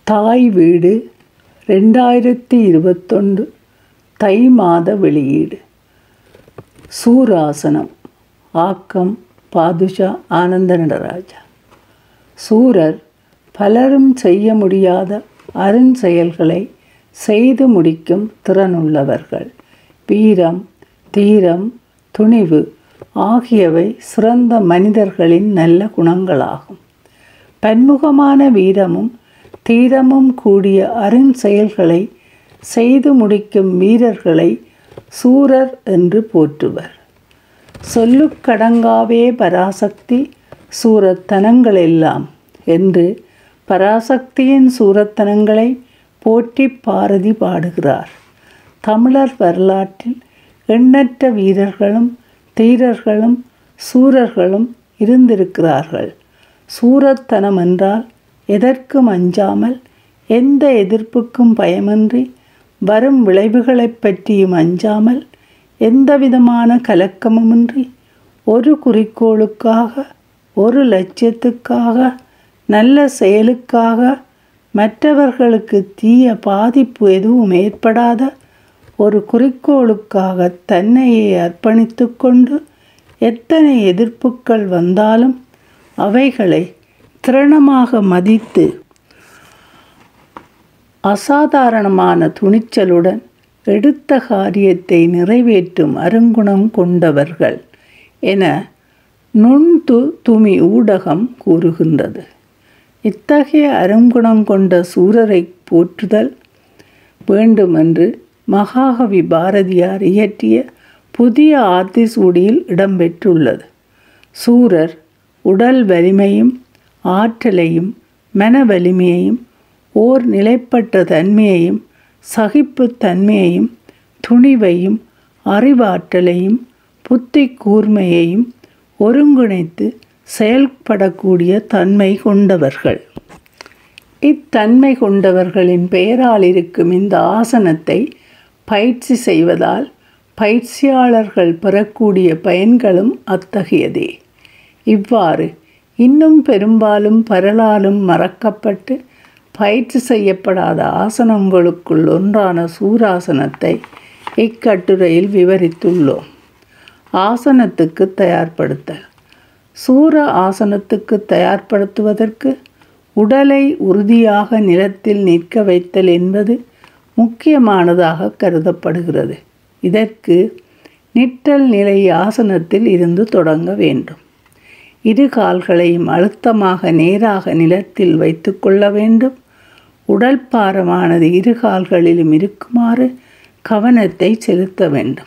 தாய் வீடு ரெண்டாயிரத்தி இருபத்தொன்று தை மாத வெளியீடு சூராசனம் ஆக்கம் பாதுஷா ஆனந்த நடராஜா சூரர் பலரும் செய்ய முடியாத அருஞ்செயல்களை செய்து முடிக்கும் திறனுள்ளவர்கள் வீரம் தீரம் துணிவு ஆகியவை சிறந்த மனிதர்களின் நல்ல குணங்களாகும் பன்முகமான வீரமும் தீரமும் கூடிய அருஞ்செயல்களை செய்து முடிக்கும் வீரர்களை சூரர் என்று போற்றுவர் சொல்லுக்கடங்காவே பராசக்தி சூரத்தனங்களெல்லாம் என்று பராசக்தியின் சூரத்தனங்களை போற்றி பாரதி பாடுகிறார் தமிழர் வரலாற்றில் எண்ணற்ற வீரர்களும் தீரர்களும் சூரர்களும் இருந்திருக்கிறார்கள் சூரத்தனம் என்றால் எதற்கும் அஞ்சாமல் எந்த எதிர்ப்புக்கும் பயமின்றி வரும் விளைவுகளைப் பற்றியும் அஞ்சாமல் எந்தவிதமான கலக்கமுமின்றி ஒரு குறிக்கோளுக்காக ஒரு லட்சியத்துக்காக நல்ல செயலுக்காக மற்றவர்களுக்கு தீய பாதிப்பு எதுவும் ஏற்படாத ஒரு குறிக்கோளுக்காக தன்னையே அர்ப்பணித்து கொண்டு எத்தனை எதிர்ப்புகள் வந்தாலும் அவைகளை திறனமாக மதித்து அசாதாரணமான துணிச்சலுடன் எடுத்த காரியத்தை நிறைவேற்றும் அருங்குணம் கொண்டவர்கள் என நுண்து துமி ஊடகம் கூறுகின்றது இத்தகைய அருங்குணம் கொண்ட சூரரை போற்றுதல் வேண்டுமென்று மகாகவி பாரதியார் இயற்றிய புதிய ஆத்திசூடியில் இடம்பெற்றுள்ளது சூரர் உடல் வலிமையும் ஆற்றலையும் மன வலிமையையும் ஓர் நிலைப்பட்ட தன்மையையும் சகிப்புத் தன்மையையும் துணிவையும் அறிவாற்றலையும் புத்தி கூர்மையையும் ஒருங்கிணைத்து செயல்படக்கூடிய தன்மை கொண்டவர்கள் இத்தன்மை கொண்டவர்களின் பெயரால் இருக்கும் இந்த ஆசனத்தை பயிற்சி செய்வதால் பயிற்சியாளர்கள் பெறக்கூடிய பயன்களும் அத்தகையதே இவ்வாறு இன்னும் பெரும்பாலும் பரலாலும் மறக்கப்பட்டு பயிற்சி செய்யப்படாத ஆசனங்களுக்குள் ஒன்றான சூராசனத்தை இக்கட்டுரையில் விவரித்துள்ளோம் ஆசனத்துக்கு தயார்படுத்தல் சூர ஆசனத்துக்கு தயார்படுத்துவதற்கு உடலை உறுதியாக நிலத்தில் நிற்க வைத்தல் என்பது முக்கியமானதாக கருதப்படுகிறது இதற்கு நிற்றல் நிலை ஆசனத்தில் இருந்து தொடங்க வேண்டும் இரு கால்களையும் அழுத்தமாக நேராக நிலத்தில் வைத்து கொள்ள வேண்டும் உடல் பாரமானது இரு கால்களிலும் இருக்குமாறு கவனத்தை செலுத்த வேண்டும்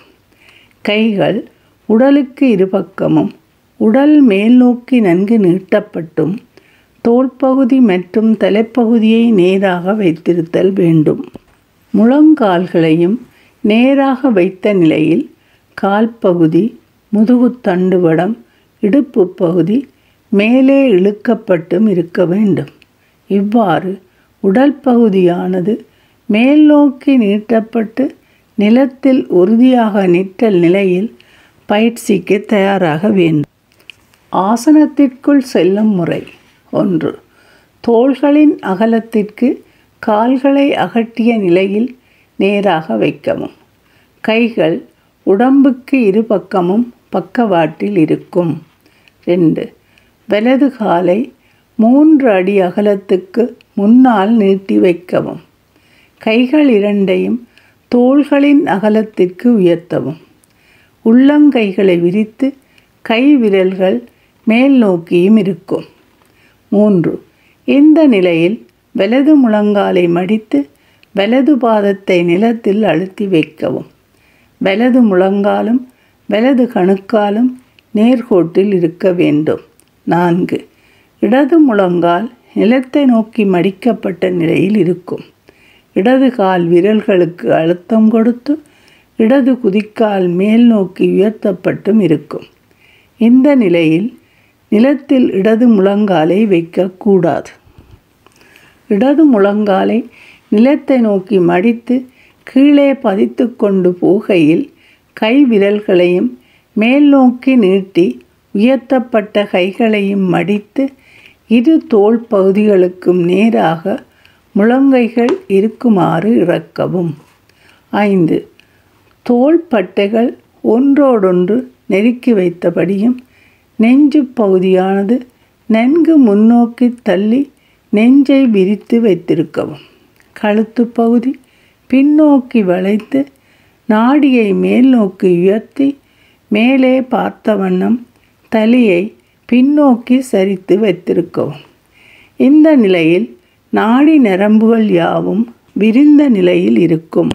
கைகள் உடலுக்கு இருபக்கமும் உடல் மேல் நோக்கி நன்கு நீட்டப்பட்டும் தோள்பகுதி மற்றும் தலைப்பகுதியை நேராக வைத்திருத்தல் வேண்டும் முழங்கால்களையும் நேராக வைத்த நிலையில் கால் பகுதி முதுகுத்தண்டுவடம் இடுப்பு பகுதி மேலே இழுக்கப்பட்டும் இருக்க வேண்டும் இவ்வாறு உடல் பகுதியானது மேல் நோக்கி நீட்டப்பட்டு நிலத்தில் உறுதியாக நிற்றல் நிலையில் பயிற்சிக்கு தயாராக வேண்டும் ஆசனத்திற்குள் செல்லும் முறை ஒன்று தோள்களின் அகலத்திற்கு கால்களை அகட்டிய நிலையில் நேராக வைக்கவும் கைகள் உடம்புக்கு இரு பக்கமும் பக்கவாட்டில் இருக்கும் ரெண்டு வலது காலை மூன்று அடி அகலத்துக்கு முன்னால் நீட்டி வைக்கவும் கைகள் இரண்டையும் தோள்களின் அகலத்திற்கு உயர்த்தவும் உள்ளங்கைகளை விரித்து கை விரல்கள் மேல் நோக்கியும் இருக்கும் மூன்று இந்த நிலையில் வலது முழங்காலை மடித்து வலது பாதத்தை நிலத்தில் அழுத்தி வைக்கவும் வலது முழங்காலும் வலது கணுக்காலும் நேர்கோட்டில் இருக்க வேண்டும் நான்கு இடது முழங்கால் நிலத்தை நோக்கி மடிக்கப்பட்ட நிலையில் இருக்கும் இடது கால் விரல்களுக்கு அழுத்தம் கொடுத்து இடது குதிக்கால் மேல் நோக்கி உயர்த்தப்பட்டும் இருக்கும் இந்த நிலையில் நிலத்தில் இடது முழங்காலை வைக்கக்கூடாது இடது முழங்காலை நிலத்தை நோக்கி மடித்து கீழே பதித்து கொண்டு போகையில் கை விரல்களையும் மேல் நோக்கி நீட்டி உயர்த்தப்பட்ட கைகளையும் மடித்து இரு தோள் பகுதிகளுக்கும் நேராக முழங்கைகள் இருக்குமாறு இறக்கவும் ஐந்து தோள்பட்டைகள் ஒன்றோடொன்று நெருக்கி வைத்தபடியும் நெஞ்சு பகுதியானது நன்கு முன்னோக்கி தள்ளி நெஞ்சை விரித்து வைத்திருக்கவும் கழுத்து பகுதி பின்னோக்கி வளைத்து நாடியை மேல் நோக்கி உயர்த்தி மேலே பார்த்த வண்ணம் தலையை பின்னோக்கி சரித்து வைத்திருக்கவும் இந்த நிலையில் நாடி நரம்புகள் யாவும் விரிந்த நிலையில் இருக்கும்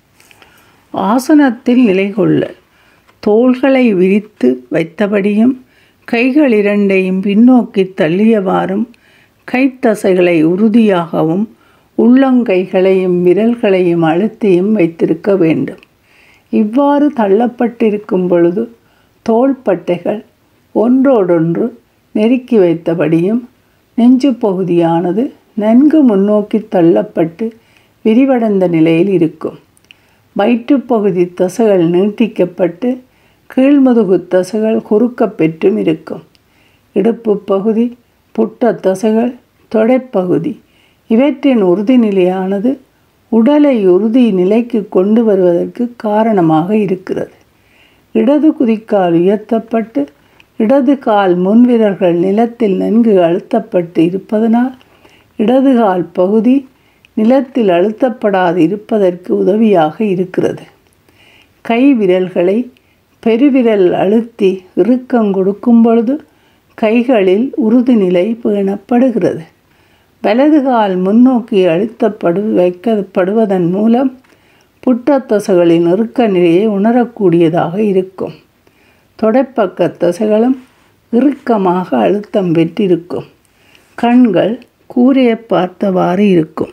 ஆசனத்தில் நிலை கொள்ள தோள்களை விரித்து வைத்தபடியும் கைகள் இரண்டையும் பின்னோக்கி தள்ளியவாறும் கைத்தசைகளை உறுதியாகவும் உள்ளங்கைகளையும் விரல்களையும் அழுத்தியும் வைத்திருக்க வேண்டும் இவ்வாறு தள்ளப்பட்டிருக்கும் பொழுது தோள்பட்டைகள் ஒன்றோடொன்று நெருக்கி வைத்தபடியும் நெஞ்சு பகுதியானது நன்கு முன்னோக்கி தள்ளப்பட்டு விரிவடைந்த நிலையில் இருக்கும் வயிற்றுப்பகுதி தசைகள் நீட்டிக்கப்பட்டு கீழ்முதுகு தசைகள் குறுக்க பெற்றும் இருக்கும் இடுப்பு பகுதி புட்ட தசைகள் தொடைப்பகுதி இவற்றின் உறுதி நிலையானது உடலை உறுதி நிலைக்கு கொண்டு வருவதற்கு காரணமாக இருக்கிறது இடது குதிக்கால் உயர்த்தப்பட்டு இடது கால் முன்விரல்கள் நிலத்தில் நன்கு அழுத்தப்பட்டு இருப்பதனால் இடது கால் பகுதி நிலத்தில் அழுத்தப்படாது இருப்பதற்கு உதவியாக இருக்கிறது கை விரல்களை பெருவிரல் அழுத்தி இறுக்கம் கொடுக்கும் பொழுது கைகளில் உறுதிநிலை பேணப்படுகிறது வலது கால் முன்னோக்கி அழுத்தப்படு வைக்கப்படுவதன் மூலம் புட்டத்தசைகளின் இறுக்க நிலையை உணரக்கூடியதாக இருக்கும் தொடைப்பக்க தசைகளும் இறுக்கமாக அழுத்தம் பெற்றிருக்கும் கண்கள் கூரையை பார்த்தவாறு இருக்கும்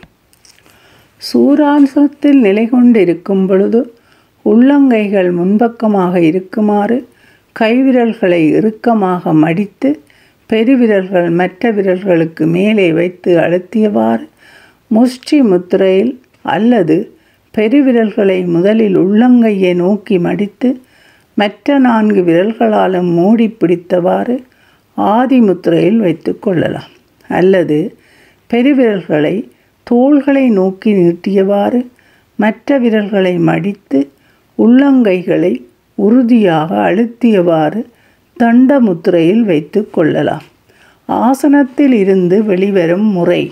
சூராசனத்தில் நிலை கொண்டிருக்கும் பொழுது உள்ளங்கைகள் முன்பக்கமாக இருக்குமாறு கைவிரல்களை இறுக்கமாக மடித்து பெருவிரல்கள் மற்ற விரல்களுக்கு மேலே வைத்து அழுத்தியவாறு முஷ்டி முத்திரையில் அல்லது பெருவிரல்களை முதலில் உள்ளங்கையை நோக்கி மடித்து மற்ற நான்கு விரல்களாலும் மூடி பிடித்தவாறு ஆதி முத்திரையில் வைத்து கொள்ளலாம் அல்லது பெருவிரல்களை தோள்களை நோக்கி நீட்டியவாறு மற்ற விரல்களை மடித்து உள்ளங்கைகளை உறுதியாக அழுத்தியவாறு தண்ட முத்திரையில் வைத்து கொள்ளலாம் ஆசனத்தில் இருந்து வெளிவரும் முறை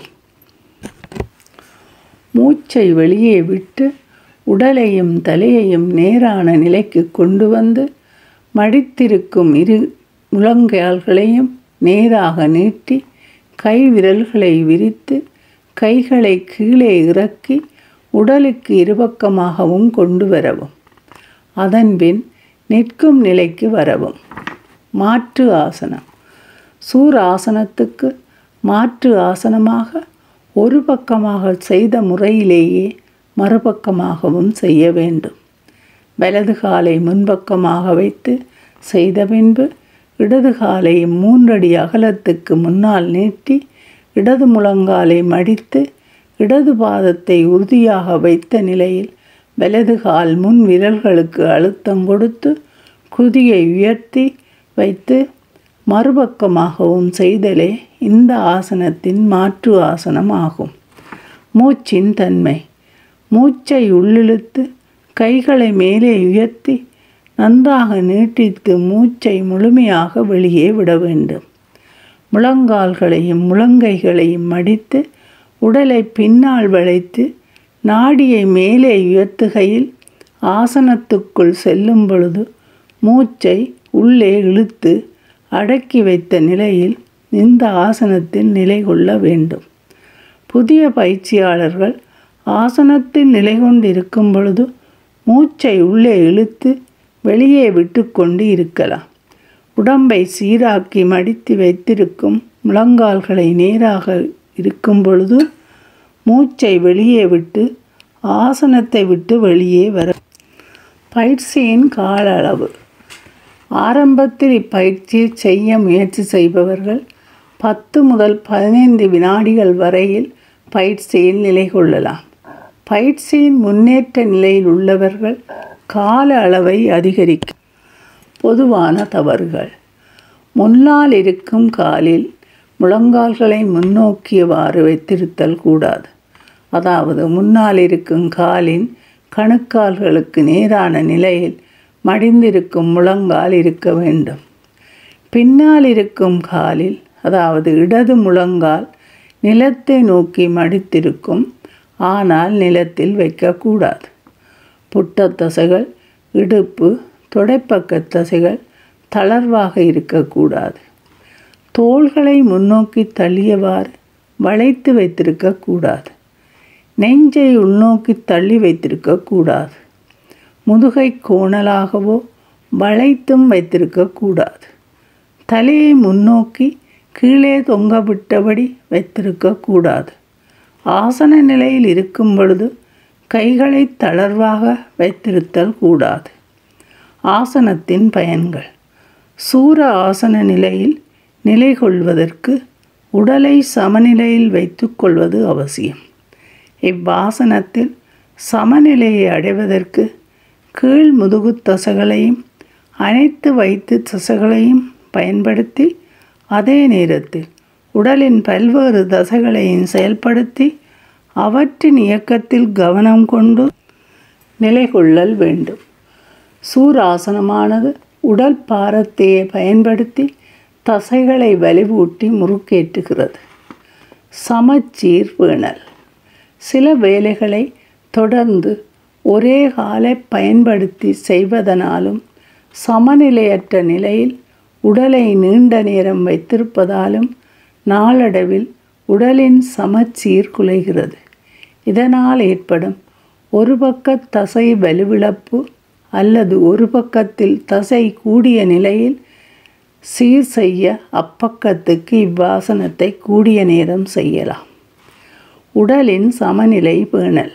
மூச்சை வெளியே விட்டு உடலையும் தலையையும் நேரான நிலைக்கு கொண்டு வந்து மடித்திருக்கும் இரு முழங்கால்களையும் நேராக நீட்டி கை விரல்களை விரித்து கைகளை கீழே இறக்கி உடலுக்கு இருபக்கமாகவும் கொண்டு வரவும் அதன்பின் நிற்கும் நிலைக்கு வரவும் மாற்று ஆசனம் சூர் ஆசனத்துக்கு மாற்று ஆசனமாக ஒரு பக்கமாக செய்த முறையிலேயே மறுபக்கமாகவும் செய்ய வேண்டும் வலது காலை முன்பக்கமாக வைத்து செய்த பின்பு இடது காலை மூன்றடி அகலத்துக்கு முன்னால் நீட்டி இடது முழங்காலை மடித்து இடது பாதத்தை உறுதியாக வைத்த நிலையில் வலது கால் முன் விரல்களுக்கு அழுத்தம் கொடுத்து குதியை உயர்த்தி வைத்து மறுபக்கமாகவும் செய்தலே இந்த ஆசனத்தின் மாற்று ஆசனம் ஆகும் மூச்சின் தன்மை மூச்சை உள்ளிழுத்து கைகளை மேலே உயர்த்தி நன்றாக நீட்டித்து மூச்சை முழுமையாக வெளியே விட வேண்டும் முழங்கால்களையும் முழங்கைகளையும் மடித்து உடலை பின்னால் வளைத்து நாடியை மேலே உயர்த்துகையில் ஆசனத்துக்குள் செல்லும் பொழுது மூச்சை உள்ளே இழுத்து அடக்கி வைத்த நிலையில் இந்த ஆசனத்தில் நிலை கொள்ள வேண்டும் புதிய பயிற்சியாளர்கள் ஆசனத்தில் நிலை கொண்டிருக்கும் பொழுது மூச்சை உள்ளே இழுத்து வெளியே விட்டு கொண்டு இருக்கலாம் உடம்பை சீராக்கி மடித்து வைத்திருக்கும் முழங்கால்களை நேராக இருக்கும் பொழுது மூச்சை வெளியே விட்டு ஆசனத்தை விட்டு வெளியே வர பயிற்சியின் கால அளவு ஆரம்பத்தில் இப்பயிற்சியை செய்ய முயற்சி செய்பவர்கள் பத்து முதல் பதினைந்து வினாடிகள் வரையில் பயிற்சியில் நிலை கொள்ளலாம் பயிற்சியின் முன்னேற்ற நிலையில் உள்ளவர்கள் கால அளவை அதிகரிக்க பொதுவான தவறுகள் முன்னால் இருக்கும் காலில் முழங்கால்களை முன்னோக்கியவாறு வைத்திருத்தல் கூடாது அதாவது முன்னால் இருக்கும் காலின் கணுக்கால்களுக்கு நேரான நிலையில் மடிந்திருக்கும் முழங்கால் இருக்க வேண்டும் பின்னால் இருக்கும் காலில் அதாவது இடது முழங்கால் நிலத்தை நோக்கி மடித்திருக்கும் ஆனால் நிலத்தில் வைக்கக்கூடாது புட்டத்தசைகள் இடுப்பு தொடைப்பக்க தசைகள் தளர்வாக இருக்கக்கூடாது தோள்களை முன்னோக்கி தள்ளியவாறு வளைத்து வைத்திருக்கக்கூடாது நெஞ்சை உள்நோக்கி தள்ளி வைத்திருக்கக்கூடாது முதுகை கோணலாகவோ வளைத்தும் வைத்திருக்கக்கூடாது தலையை முன்னோக்கி கீழே தொங்க விட்டபடி வைத்திருக்கக்கூடாது ஆசன நிலையில் இருக்கும் பொழுது கைகளை தளர்வாக வைத்திருத்தல் கூடாது ஆசனத்தின் பயன்கள் சூர ஆசன நிலையில் நிலை கொள்வதற்கு உடலை சமநிலையில் வைத்துக்கொள்வது அவசியம் இவ்வாசனத்தில் சமநிலையை அடைவதற்கு கீழ் முதுகு தசைகளையும் அனைத்து வயிற்று தசைகளையும் பயன்படுத்தி அதே நேரத்தில் உடலின் பல்வேறு தசைகளையும் செயல்படுத்தி அவற்றின் இயக்கத்தில் கவனம் கொண்டு நிலை கொள்ளல் வேண்டும் சூராசனமானது உடல் பாரத்தையை பயன்படுத்தி தசைகளை வலிவூட்டி முறுக்கேற்றுகிறது சமச்சீர் பேணல் சில வேலைகளை தொடர்ந்து ஒரே காலை பயன்படுத்தி செய்வதனாலும் சமநிலையற்ற நிலையில் உடலை நீண்ட நேரம் வைத்திருப்பதாலும் நாளடைவில் உடலின் சமச்சீர் குலைகிறது இதனால் ஏற்படும் ஒரு பக்க தசை வலுவிழப்பு அல்லது ஒரு பக்கத்தில் தசை கூடிய நிலையில் சீர் செய்ய அப்பக்கத்துக்கு இவ்வாசனத்தை கூடிய நேரம் செய்யலாம் உடலின் சமநிலை பேணல்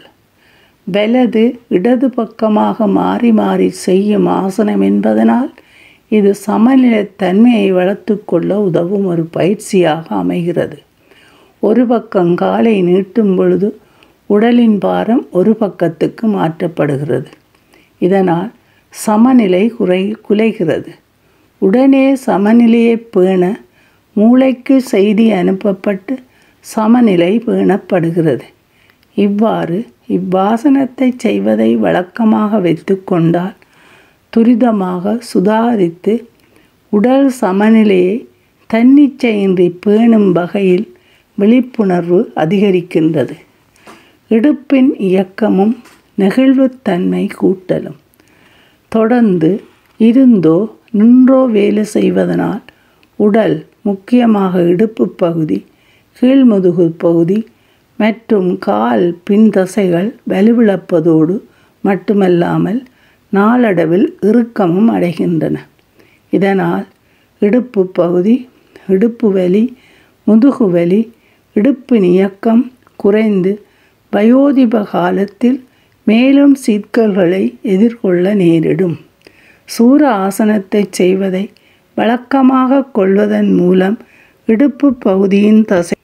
வலது இடது பக்கமாக மாறி மாறி செய்யும் ஆசனம் என்பதனால் இது சமநிலைத்தன்மையை வளர்த்து கொள்ள உதவும் ஒரு பயிற்சியாக அமைகிறது ஒரு பக்கம் காலை நீட்டும் பொழுது உடலின் பாரம் ஒரு பக்கத்துக்கு மாற்றப்படுகிறது இதனால் சமநிலை குறை குலைகிறது உடனே சமநிலையை பேண மூளைக்கு செய்தி அனுப்பப்பட்டு சமநிலை பேணப்படுகிறது இவ்வாறு இவ்வாசனத்தை செய்வதை வழக்கமாக வைத்து கொண்டால் துரிதமாக சுதாரித்து உடல் சமநிலையை தன்னிச்சையின்றி பேணும் வகையில் விழிப்புணர்வு அதிகரிக்கின்றது இடுப்பின் இயக்கமும் நெகிழ்வுத்தன்மை கூட்டலும் தொடர்ந்து இருந்தோ நின்றோ வேலை செய்வதனால் உடல் முக்கியமாக இடுப்பு பகுதி கீழ்முதுகு பகுதி மற்றும் கால் பின்தசைகள் வலுவிழப்பதோடு மட்டுமல்லாமல் நாளடைவில் இறுக்கமும் அடைகின்றன இதனால் இடுப்பு பகுதி இடுப்பு வலி முதுகு வலி இடுப்பின் இயக்கம் குறைந்து வயோதிப காலத்தில் மேலும் சிக்கல்களை எதிர்கொள்ள நேரிடும் சூர ஆசனத்தை செய்வதை வழக்கமாக கொள்வதன் மூலம் இடுப்பு பகுதியின் தசை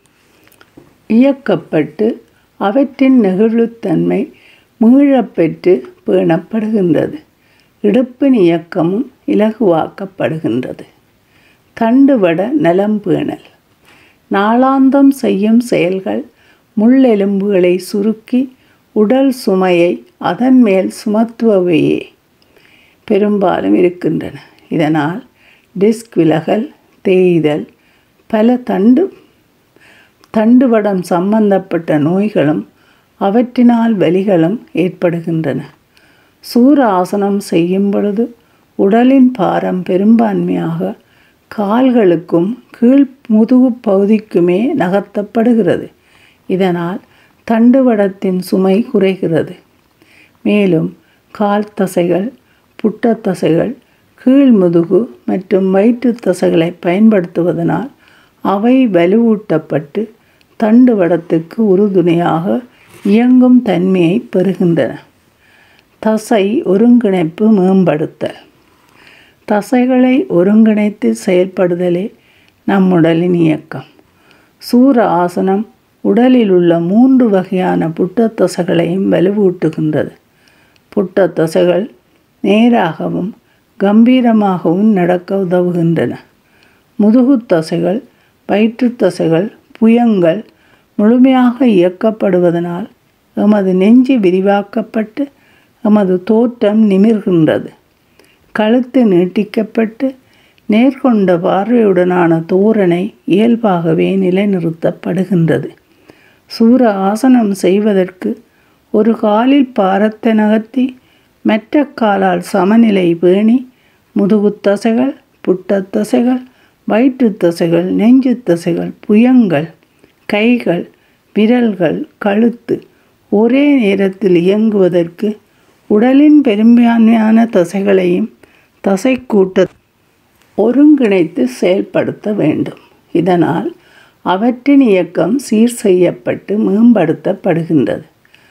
இயக்கப்பட்டு அவற்றின் நெகிழ்வுத்தன்மை மீளப்பெற்று பேணப்படுகின்றது இடுப்பின் இயக்கமும் இலகுவாக்கப்படுகின்றது தண்டுவட நலம் பேணல் நாளாந்தம் செய்யும் செயல்கள் முள்ளெலும்புகளை சுருக்கி உடல் சுமையை அதன் மேல் சுமத்துபவையே பெரும்பாலும் இருக்கின்றன இதனால் டிஸ்க் விலகல் தேய்தல் பல தண்டு தண்டுவடம் சம்பந்தப்பட்ட நோய்களும் அவற்றினால் வலிகளும் ஏற்படுகின்றன சூர ஆசனம் செய்யும் பொழுது உடலின் பாரம் பெரும்பான்மையாக கால்களுக்கும் கீழ் முதுகு பகுதிக்குமே நகர்த்தப்படுகிறது இதனால் தண்டுவடத்தின் சுமை குறைகிறது மேலும் கால் தசைகள் புட்டத்தசைகள் கீழ் முதுகு மற்றும் வயிற்று தசைகளை பயன்படுத்துவதனால் அவை வலுவூட்டப்பட்டு தண்டுவடத்துக்கு உறுதுணையாக இயங்கும் தன்மையை பெறுகின்றன தசை ஒருங்கிணைப்பு மேம்படுத்தல் தசைகளை ஒருங்கிணைத்து செயல்படுதலே நம் உடலின் இயக்கம் சூர ஆசனம் உடலில் உள்ள மூன்று வகையான புட்டத்தசைகளையும் வலுவூட்டுகின்றது புட்டத்தசைகள் நேராகவும் கம்பீரமாகவும் நடக்க உதவுகின்றன முதுகுத் தசைகள் வயிற்றுத் தசைகள் புயங்கள் முழுமையாக இயக்கப்படுவதனால் எமது நெஞ்சு விரிவாக்கப்பட்டு எமது தோற்றம் நிமிர்கின்றது கழுத்து நீட்டிக்கப்பட்டு நேர்கொண்ட பார்வையுடனான தோரணை இயல்பாகவே நிலைநிறுத்தப்படுகின்றது சூர ஆசனம் செய்வதற்கு ஒரு காலில் பாரத்தை நகர்த்தி மற்ற காலால் சமநிலை பேணி முதுகுத் தசைகள் புட்டத் தசைகள் வயிற்றுத் தசைகள் நெஞ்சுத் தசைகள் புயங்கள் கைகள் விரல்கள் கழுத்து ஒரே நேரத்தில் இயங்குவதற்கு உடலின் பெரும்பான்மையான தசைகளையும் தசைக்கூட்ட ஒருங்கிணைத்து செயல்படுத்த வேண்டும் இதனால் அவற்றின் இயக்கம் சீர் செய்யப்பட்டு மேம்படுத்தப்படுகின்றது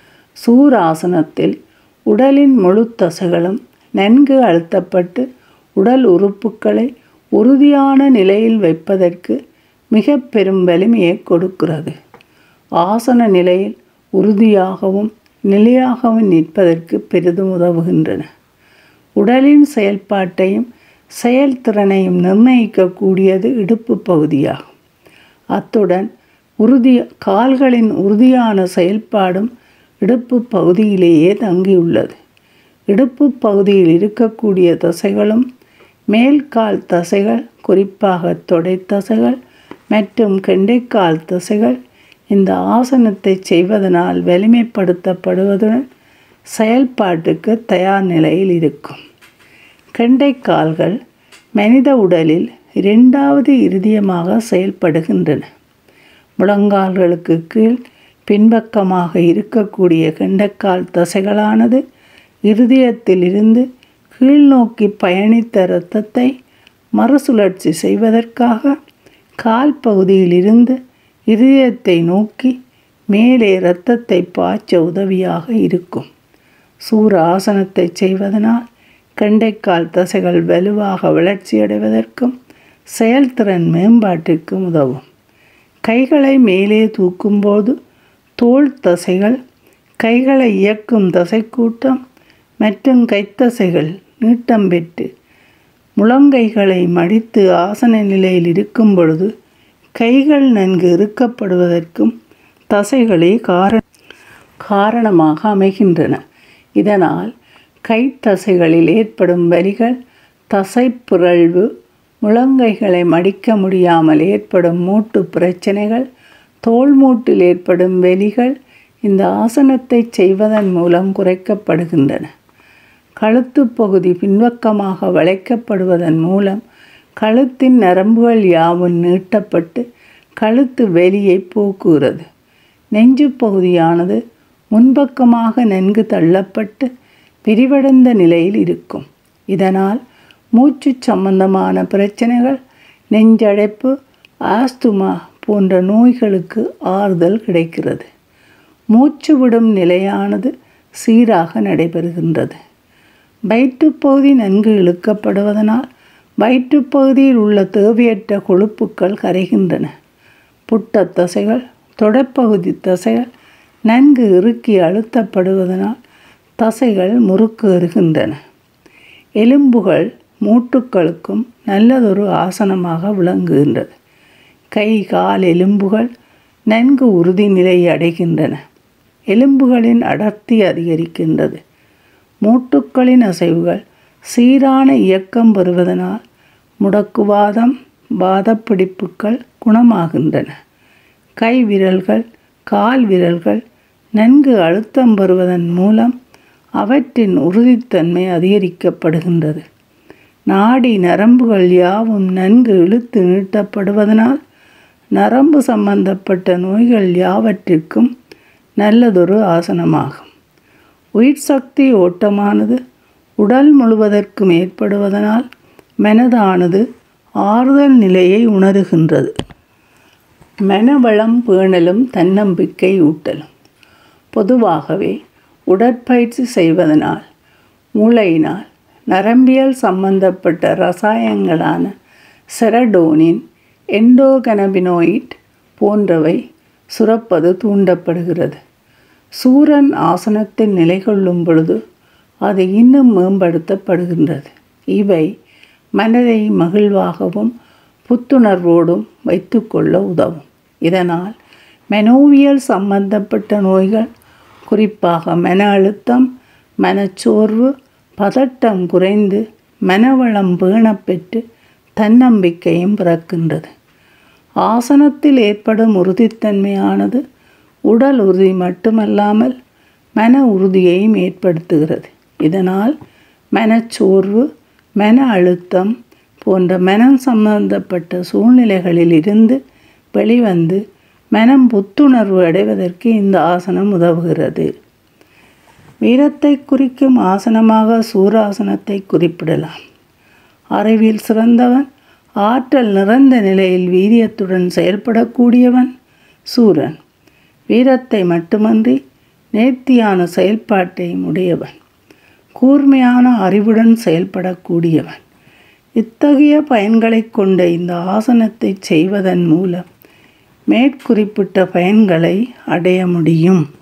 சூராசனத்தில் உடலின் முழு தசைகளும் நன்கு அழுத்தப்பட்டு உடல் உறுப்புகளை உறுதியான நிலையில் வைப்பதற்கு மிக பெரும் வலிமையை கொடுக்கிறது ஆசன நிலையில் உறுதியாகவும் நிலையாகவும் நிற்பதற்கு பெரிதும் உதவுகின்றன உடலின் செயல்பாட்டையும் செயல்திறனையும் நிர்ணயிக்கக்கூடியது இடுப்பு பகுதியாகும் அத்துடன் உறுதி கால்களின் உறுதியான செயல்பாடும் இடுப்பு பகுதியிலேயே தங்கியுள்ளது இடுப்பு பகுதியில் இருக்கக்கூடிய தசைகளும் மேல்கால் தசைகள் குறிப்பாக தொடை தசைகள் மற்றும் கெண்டைக்கால் தசைகள் இந்த ஆசனத்தை செய்வதனால் வலிமைப்படுத்தப்படுவதுடன் செயல்பாட்டுக்கு தயார் நிலையில் இருக்கும் கெண்டைக்கால்கள் மனித உடலில் இரண்டாவது இருதயமாக செயல்படுகின்றன முழங்கால்களுக்கு கீழ் பின்பக்கமாக இருக்கக்கூடிய கெண்டைக்கால் தசைகளானது இருதயத்திலிருந்து கீழ்நோக்கி பயணித்த இரத்தத்தை மறுசுழற்சி செய்வதற்காக கால் பகுதியிலிருந்து இதயத்தை நோக்கி மேலே இரத்தத்தை பாய்ச்ச உதவியாக இருக்கும் சூர ஆசனத்தை செய்வதனால் கெண்டைக்கால் தசைகள் வலுவாக வளர்ச்சியடைவதற்கும் செயல்திறன் மேம்பாட்டிற்கும் உதவும் கைகளை மேலே தூக்கும்போது தோள் தசைகள் கைகளை இயக்கும் தசைக்கூட்டம் மற்றும் கைத்தசைகள் நீட்டம் பெற்று முழங்கைகளை மடித்து ஆசன நிலையில் இருக்கும் பொழுது கைகள் நன்கு இறுக்கப்படுவதற்கும் தசைகளே கார காரணமாக அமைகின்றன இதனால் கைத்தசைகளில் ஏற்படும் வலிகள் தசைப்பிறழ்வு முழங்கைகளை மடிக்க முடியாமல் ஏற்படும் மூட்டு பிரச்சனைகள் தோல் மூட்டில் ஏற்படும் வெளிகள் இந்த ஆசனத்தை செய்வதன் மூலம் குறைக்கப்படுகின்றன கழுத்து பகுதி பின்பக்கமாக வளைக்கப்படுவதன் மூலம் கழுத்தின் நரம்புகள் யாவும் நீட்டப்பட்டு கழுத்து வெளியை போக்குகிறது நெஞ்சு பகுதியானது முன்பக்கமாக நன்கு தள்ளப்பட்டு விரிவடைந்த நிலையில் இருக்கும் இதனால் மூச்சு சம்பந்தமான பிரச்சனைகள் நெஞ்சடைப்பு ஆஸ்துமா போன்ற நோய்களுக்கு ஆறுதல் கிடைக்கிறது மூச்சு விடும் நிலையானது சீராக நடைபெறுகின்றது வயிற்றுப்பகுதி நன்கு இழுக்கப்படுவதனால் வயிற்றுப்பகுதியில் உள்ள தேவையற்ற கொழுப்புக்கள் கரைகின்றன புட்ட தசைகள் தொடப்பகுதி தசைகள் நன்கு இறுக்கி அழுத்தப்படுவதனால் தசைகள் முறுக்கேறுகின்றன எலும்புகள் மூட்டுக்களுக்கும் நல்லதொரு ஆசனமாக விளங்குகின்றது கை கால் எலும்புகள் நன்கு உறுதி நிலையை அடைகின்றன எலும்புகளின் அடர்த்தி அதிகரிக்கின்றது மூட்டுக்களின் அசைவுகள் சீரான இயக்கம் பெறுவதனால் முடக்குவாதம் வாதப்பிடிப்புகள் குணமாகின்றன கை விரல்கள் கால் விரல்கள் நன்கு அழுத்தம் பெறுவதன் மூலம் அவற்றின் உறுதித்தன்மை அதிகரிக்கப்படுகின்றது நாடி நரம்புகள் யாவும் நன்கு இழுத்து நீட்டப்படுவதனால் நரம்பு சம்பந்தப்பட்ட நோய்கள் யாவற்றிற்கும் நல்லதொரு ஆசனமாகும் உயிர் சக்தி ஓட்டமானது உடல் முழுவதற்கும் ஏற்படுவதனால் மனதானது ஆறுதல் நிலையை உணருகின்றது மனவளம் பேணலும் தன்னம்பிக்கை ஊட்டலும் பொதுவாகவே உடற்பயிற்சி செய்வதனால் மூளையினால் நரம்பியல் சம்பந்தப்பட்ட ரசாயங்களான செரடோனின் எண்டோகனபினோயிட் போன்றவை சுரப்பது தூண்டப்படுகிறது சூரன் ஆசனத்தில் நிலை கொள்ளும் பொழுது அது இன்னும் மேம்படுத்தப்படுகின்றது இவை மனதை மகிழ்வாகவும் புத்துணர்வோடும் வைத்துக்கொள்ள உதவும் இதனால் மெனோவியல் சம்பந்தப்பட்ட நோய்கள் குறிப்பாக மன அழுத்தம் மனச்சோர்வு பதட்டம் குறைந்து மனவளம் பேணப்பெற்று தன்னம்பிக்கையும் பிறக்கின்றது ஆசனத்தில் ஏற்படும் உறுதித்தன்மையானது உடல் உறுதி மட்டுமல்லாமல் மன உறுதியையும் ஏற்படுத்துகிறது இதனால் மனச்சோர்வு மன அழுத்தம் போன்ற மனம் சம்பந்தப்பட்ட சூழ்நிலைகளில் இருந்து வெளிவந்து மனம் புத்துணர்வு அடைவதற்கு இந்த ஆசனம் உதவுகிறது வீரத்தை குறிக்கும் ஆசனமாக சூராசனத்தை குறிப்பிடலாம் அறிவில் சிறந்தவன் ஆற்றல் நிறைந்த நிலையில் வீரியத்துடன் செயல்படக்கூடியவன் சூரன் வீரத்தை மட்டுமன்றி நேர்த்தியான செயல்பாட்டை உடையவன் கூர்மையான அறிவுடன் செயல்படக்கூடியவன் இத்தகைய பயன்களை கொண்ட இந்த ஆசனத்தை செய்வதன் மூலம் மேற்குறிப்பிட்ட பயன்களை அடைய முடியும்